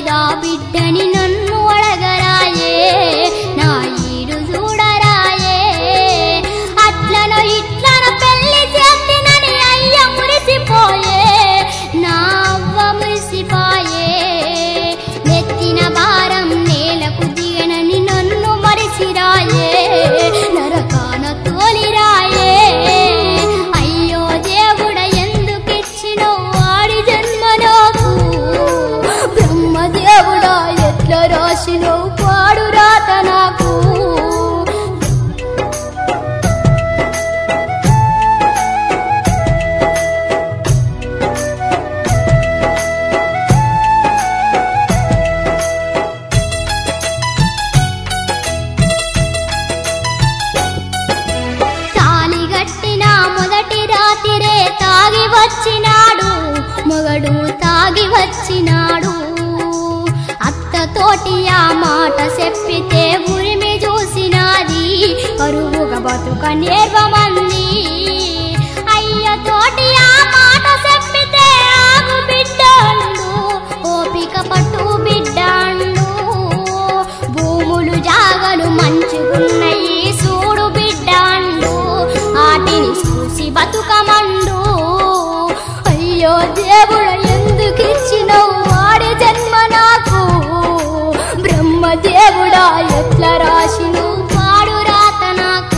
లేదా బిడ్డని నన్ను అడగరాయే నా ఈడు చూడరాయే అట్లనో ఇట్లనో పెళ్లి చేసినని అయ్య మురిసిపోయే నా అవ్వ మురిసిపోయే నెత్తిన భారం నేలకు దిగనని నన్ను మరిసిరాయే నరకాన తోలిరాయే అయ్యో దేవుడ ఎందుకిచ్చినో వాడి జన్మ నాకు బ్రహ్మదేవుడా ఎట్లా రాసినో పాడు రాత నాకు తాలిగట్టిన మొదటి రాతిరే తాగి వచ్చినాడు మొగడు తాగి వచ్చినాడు అత్తతోటి ఆ మాట చెప్పితే ఉరిమి చూసినాది కరువుగా బతుక నేర్వమంది అయ్యతోటి ఆ మాట చెప్పితే ఆగు బిడ్డండు ఓపిక పట్టు బిడ్డండు భూములు జాగలు మంచుకున్నయి చూడు బిడ్డండు వాటిని చూసి బతుకమండు అయ్యో దేవుడ ఎందుకు ఇచ్చినవు వాడి జన్మ నాకు బ్రహ్మదేవుడా ఎట్లా రాసిను వాడు రాత నాకు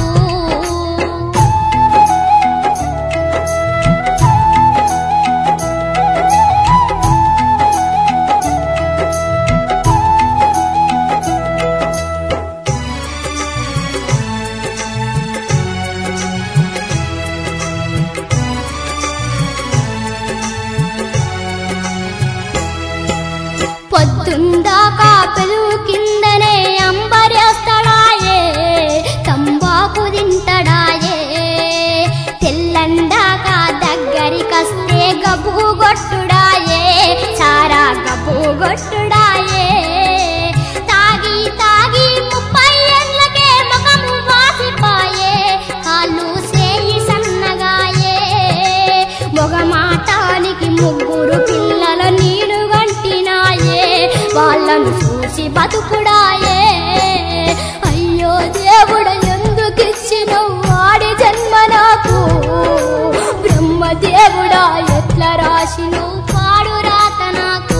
పొద్దుందాకా పెరుగు కిందనే అంబరేస్తాడాయే తంబాకు తింటడాయే తెల్లందాక దగ్గరికస్తే గబ్బు గొట్టుడాయే సారా గబ్బు గొట్టుడాయే తాగి తాగి ముప్పై ఏళ్ళకే ముఖము వాసిపాయే కాళ్ళు సేయి సన్నగాయే మొగమాటానికి ముగ్గురు పిల్లల నీరు గంటినాయే వాళ్ళను చూసి బతుకుడాయే అయ్యో దేవుడ ఎందుకిచ్చినవు వాడి జన్మ నాకు బ్రహ్మదేవుడా ఎట్లా రాసిను పాడు రాత నాకు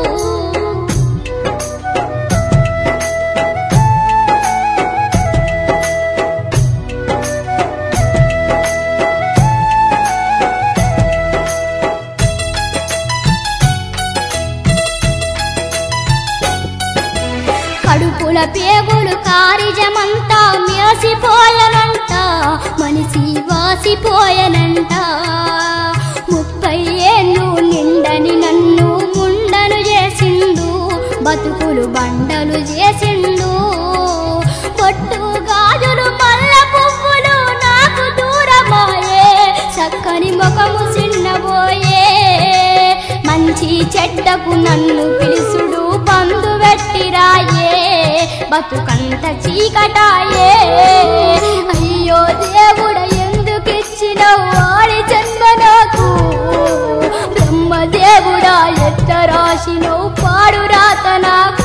కడుపుల పేగులు కారిజమంతా మేసిపోయనంట మనిషి వాసిపోయనంట ముప్పై ఏళ్ళు నిండని నన్ను ముండను చేసిండు బతుకులు బండలు చేసిండు పొట్టు గాజులు మల్ల పువ్వులు నాకు దూరమాయే చక్కని ముఖము చిన్నబోయే మంచి చెడ్డకు నన్ను పిలుసుడు బంధు పెట్టిరాయే బతుకంత చీకటాయే అయ్యో దేవుడ ఎందుకిచ్చినవు వాడి జన్మ నాకు బ్రహ్మదేవుడా ఎట్ట రాసినవు పాడు రాత నాకు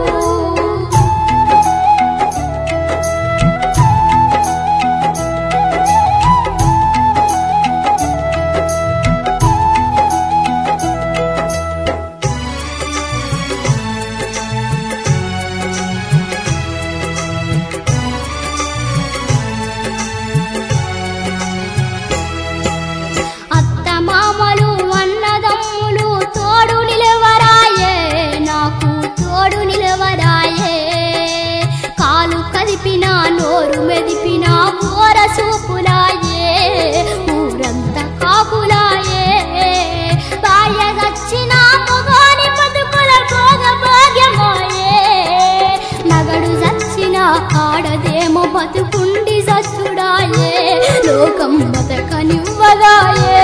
అత్త మామలు అన్నదమ్ములు తోడు నిలవరాయే నాకు తోడు నిలవరాయే కాలు కదిపిన నోరు మెదిపిన బోర సూపులాయే ఊరంతా కాపులాయే భార్య చచ్చిన మొగోని బతుకుల భోగ భాగ్యమాయే మగడు చచ్చిన ఆడదేమో బతుకుండి సచ్చుడాయే లోకం బతకనివ్వదాయే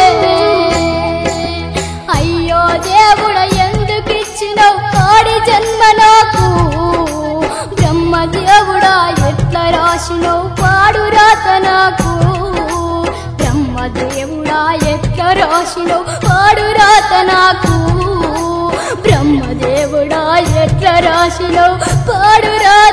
అయ్యో దేవుడ ఎందుకిచ్చినవు కాడి జన్మ నాకు బ్రహ్మదేవుడా ఎట్లా రాసినవు పాడు రాత నాకు బ్రహ్మదేవుడా ఎట్లా రాసినవు పాడు రాత నాకు బ్రహ్మదేవుడా రాశిలో పాడు రాత్రులు